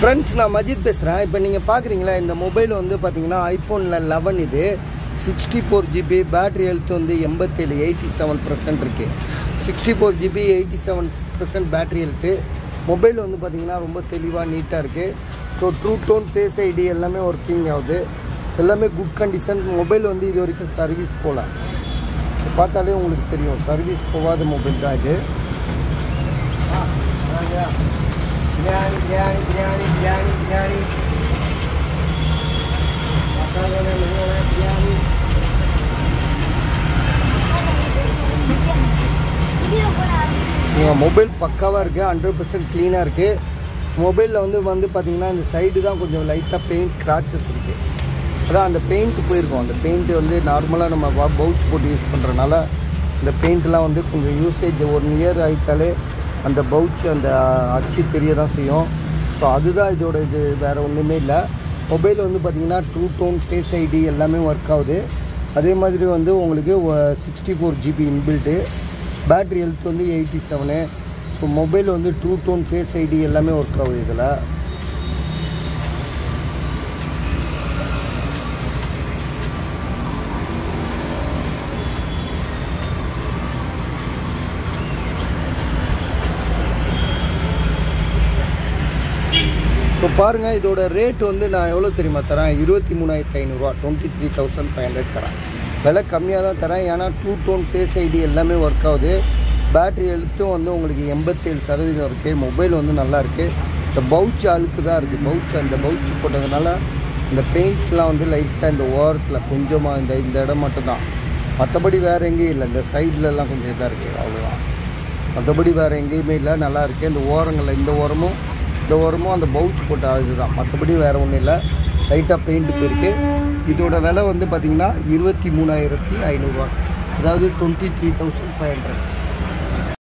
friends நான் மஜித் பேசுகிறேன் இப்போ நீங்கள் பார்க்குறீங்களா இந்த மொபைல் வந்து பார்த்தீங்கன்னா ஐஃபோனில் லெவன் இது sixty four GB battery health வந்து எண்பத்தேழு எயிட்டி செவன் பர்சன்ட் இருக்குது sixty four GB eighty seven percent battery health mobile வந்து பார்த்தீங்கன்னா ரொம்ப தெளிவாக நீட்டாக இருக்குது so true tone face ID எல்லாமே ஒர்க்கிங் ஆகுது எல்லாமே குட் கண்டிஷன் மொபைல் வந்து இது வரைக்கும் சர்வீஸ் போகல பார்த்தாலே உங்களுக்கு தெரியும் சர்வீஸ் போகாத மொபைல் தான் இது பிரியாணி பிரியாணி பிரியாணி பிரியாணி பிரியாணி மசாலா பிரியாணி நீங்கள் மொபைல் பக்காவாக இருக்குது ஹண்ட்ரட் பர்சன்ட் க்ளீனாக இருக்குது மொபைலில் வந்து வந்து பார்த்தீங்கன்னா இந்த சைடு தான் கொஞ்சம் லைட்டாக பெயிண்ட் கிராச்சஸ் இருக்குது அதான் அந்த பெயிண்ட் போயிருக்கும் அந்த பெயிண்ட் வந்து நார்மலாக நம்ம பவுச் போட்டு யூஸ் பண்ணுறனால இந்த பெயிண்ட்லாம் வந்து கொஞ்சம் யூசேஜ் ஒன் இயர் ஆகிட்டாலே அந்த பவுச் அந்த அச்சு தெரிய தான் செய்யும் ஸோ அதுதான் இதோட இது வேறு ஒன்றுமே இல்லை மொபைல் வந்து பார்த்திங்கன்னா டூ டோன் ஃபேஸ் ஐடி எல்லாமே ஒர்க் ஆகுது அதே மாதிரி வந்து உங்களுக்கு sixty four GB inbuilt battery health வந்து எயிட்டி செவனு ஸோ மொபைல் வந்து டூ டோன் ஃபேஸ் ஐடி எல்லாமே ஒர்க் ஆகுது இதில் ஸோ பாருங்கள் இதோட ரேட் வந்து நான் எவ்வளோ தெரியுமா தரேன் இருபத்தி மூணாயிரத்தி ஐநூறுரூவா twenty three thousand five hundred தரேன் விலை கம்மியாக தான் தரேன் ஏன்னா டூ டோன் ஃபேஸ் ஐடி எல்லாமே ஒர்க் ஆகுது பேட்ரி ஹெல்த்தும் வந்து உங்களுக்கு எண்பத்தேழு சதவீதம் இருக்குது மொபைல் வந்து நல்லா இருக்குது இந்த பவுச் அழுக்கு தான் இருக்குது பவுச் அந்த பவுச் போட்டதுனால இந்த பெயிண்ட்லாம் வந்து லைட்டாக இந்த ஓரத்தில் கொஞ்சமாக இந்த இந்த இடம் மட்டும்தான் மற்றபடி வேறு எங்கேயும் இல்லை இந்த சைட்லலாம் கொஞ்சம் இதாக இருக்குது அவ்வளோதான் மற்றபடி வேறு எங்கேயுமே இல்லை நல்லா இருக்குது இந்த ஓரங்களில் இந்த ஓரமும் இந்த ஓரமும் அந்த பவுச் போட்ட இதுதான் மற்றபடி வேறு ஒன்றும் இல்லை லைட்டாக பெயிண்ட் போயிருக்கு இதோட விலை வந்து பார்த்திங்கன்னா இருபத்தி மூணாயிரத்தி ஐநூறுரூவா அதாவது twenty three thousand five hundred